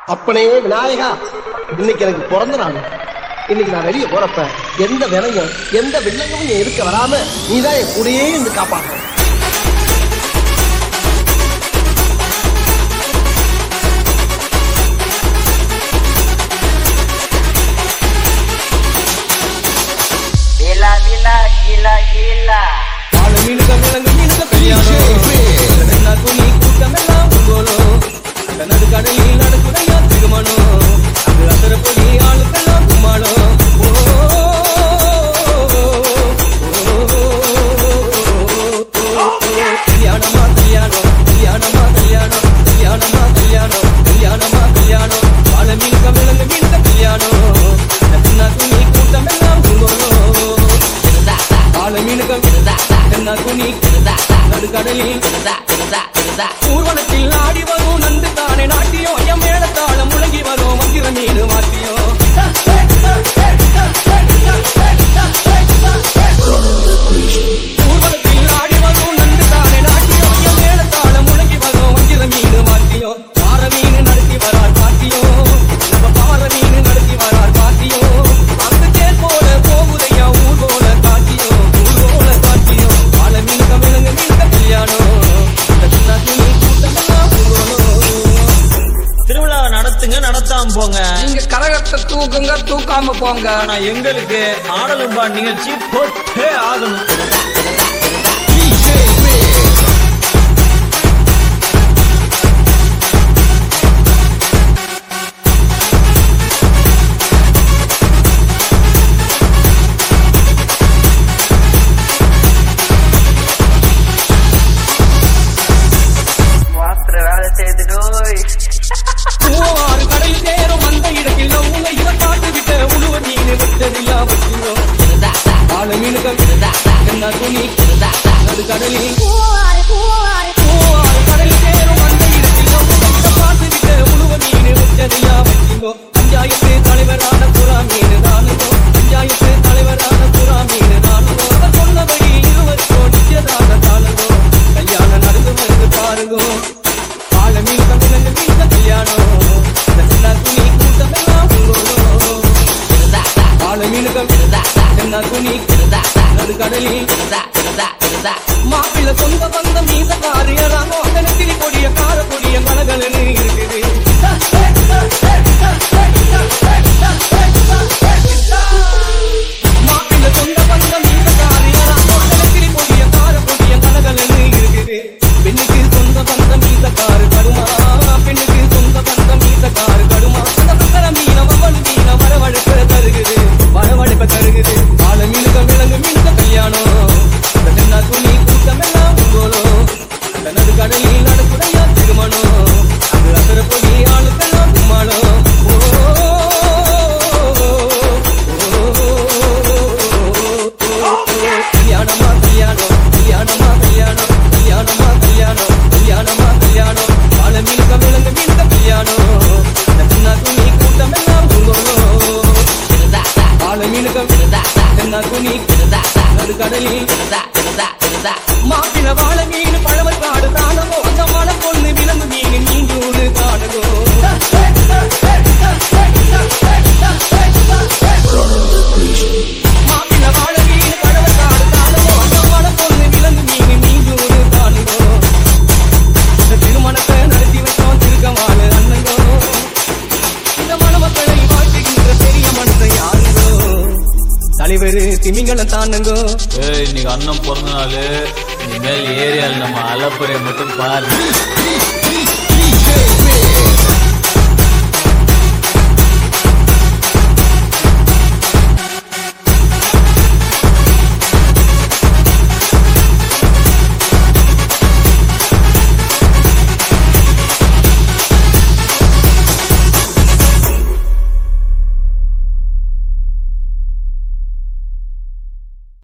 அப்பனே விநாயகா இன்னைக்கு எனக்கு பிறந்த நாள் இன்னைக்கு நான் வெளியே போறப்ப எந்த விலையும் எந்த வில்லங்கமும் என் இருக்க வராம நீதான் என் கூடயே இருந்து காப்பாற்ற Gila, gila, gila, gila. ஆளு மீனுக விலங்கு மீனுக கல்யாணம் என்ன துணி கூட்டமெல்லாம் உங்கோலோ அந்த நடுக்கடலில் நடக்குதையா திருமணம் அங்கு அசர பொடி ஆளுக்கெல்லாம் கும்மாளோ ஓ, கல்யாணமா கல்யாணம் கல்யாணமா கல்யாணம் கல்யாணமா கல்யாணம் கல்யாணமா கல்யாணம் ஆளு மீனுக விலங்கு மீனுக கல்யாணம் என்ன துணி கூட்டமெல்லாம் உங்கோலோ ஆளு மீனுக என்ன துணி நடுக்கடலில் ஊர்வலத்தில் ஆடி வரும் நந்து தானே நாட்டியம் என் மேளத்தாளம் முழங்கி வரும் மந்திர மீன் மாட்டியம் ஊர்வலத்தில் ஆடி வரும் நந்து தானே நாட்டியம் என் மேளத்தாளம் முழங்கி வரும் மந்திர மீன் மாட்டியம் பாற மீன் நடத்தி வரார் பாட்டியம் நம்ம பாற மீன் நடத்தி வரார் பாட்டியம் அந்த தேர் போல போகுதையா ஊர் போல காட்டியம் ஊர் போல காட்டியம் பால மீன் தமிழங்க மீன் கல்யாணம் இந்த சின்ன துணி கூட்டமெல்லாம் ஊர்வலம் திருவிழா நடத்துங்க நடத்தாம போங்க நீங்க கரகத்தை தூக்குங்க தூக்காம போங்க ஆனா எங்களுக்கு ஆடலும்பா நிகழ்ச்சி போட்டே ஆகணும் மாத்திர வேலை செய்து நோய் மூவாறு கடல் சேரும் அந்த இடத்தில் உங்க இதை காட்டு விட்ட உழுவ மீன் விட்டதில்லா வச்சுங்கோ ஆளு மீனுகள் என்ன துணி அது கடலில் கூவாறு கூவாறு மூவாறு கடல் சேரும் அந்த இடத்தில் உங்க இதை காட்டு விட்ட உழுவ மீன் விட்டதில்லா வச்சுங்கோ பஞ்சாயத்து தலைவரான புறா மீன் தானுங்கோ பஞ்சாயத்து தலைவரான புறா மீன் தானுங்கோ அவர் சொன்னபடி இருவருக்கும் நிச்சயதான தானுங்கோ கல்யாணம் நடந்து வந்து பாருங்கோ ஆள மீன் தமிழங்க மீன் கல்யாணம் இந்த சின்ன துணி கூட்டமெல்லாம் உங்களோ ஆள மீனுகள் என்ன துணி நடுக்கடலில் மாப்பிள்ள சொந்த பந்த மீச காரியராமோ கணக்கில் கொடிய கார கொடிய மலகலன்னு இருக்குது மாப்பிள்ள சொந்த பந்த மீச காரியராமோ கணக்கில் கொடிய கார கொடிய மலகலன்னு இருக்குது பெண்ணுக்கு சொந்த பந்த மீச காரு கடுமா பெண்ணுக்கு சொந்த பந்த மீச காரு கடுமா அந்த பக்கர மீன மவளு மீன வரவழைப்ப தருகுது வரவழைப்ப தருகுது ஆள மீனுக விலங்கு மீனுக கல்யாணம் இந்த தென்னா துணி கூட்டமெல்லாம் உங்கோலோ அந்த நடுக்கடலில் நடக்குதையா திருமணம் அங்கு அசர பொடி ஆளுக்கெல்லாம் கும்மாளம் ஓ, கல்யாணமா கல்யாணம் கல்யாணமா கல்யாணம் கல்யாணமா கல்யாணம் கல்யாணமா கல்யாணம் ஆள மீனுக விலங்கு மீனுக கல்யாணம் இந்த தென்னா துணி கூட்டமெல்லாம் உங்கோலோ ஆள மீனுக தென்னா துணி நடுக்கடலில் மாப்பிள வாழ மீன் பழவர் காடு தானகோ அந்த மலை பொண்ணு விலங்கு மீன் நீண்டூடு காடுகோ மாப்பிள வாழ மீன் பழவர் காடு தானகோ அந்த மலை பொண்ணு விலங்கு மீன் நீண்டூடு காடுகோ இந்த திருமணத்தை நடத்தி வச்சோம் திருக்கமால அண்ணங்கோ இந்த மணமக்களை வாழ்த்துகின்ற பெரிய மனுஷன் யாருங்கோ தலைவர் திமிங்கலம் தானுங்கோ ஏய், இன்னைக்கு அண்ணன் பிறந்த நாள் இனிமேல் ஏரியால நம்ம அலப்பறையை மட்டும் பாரு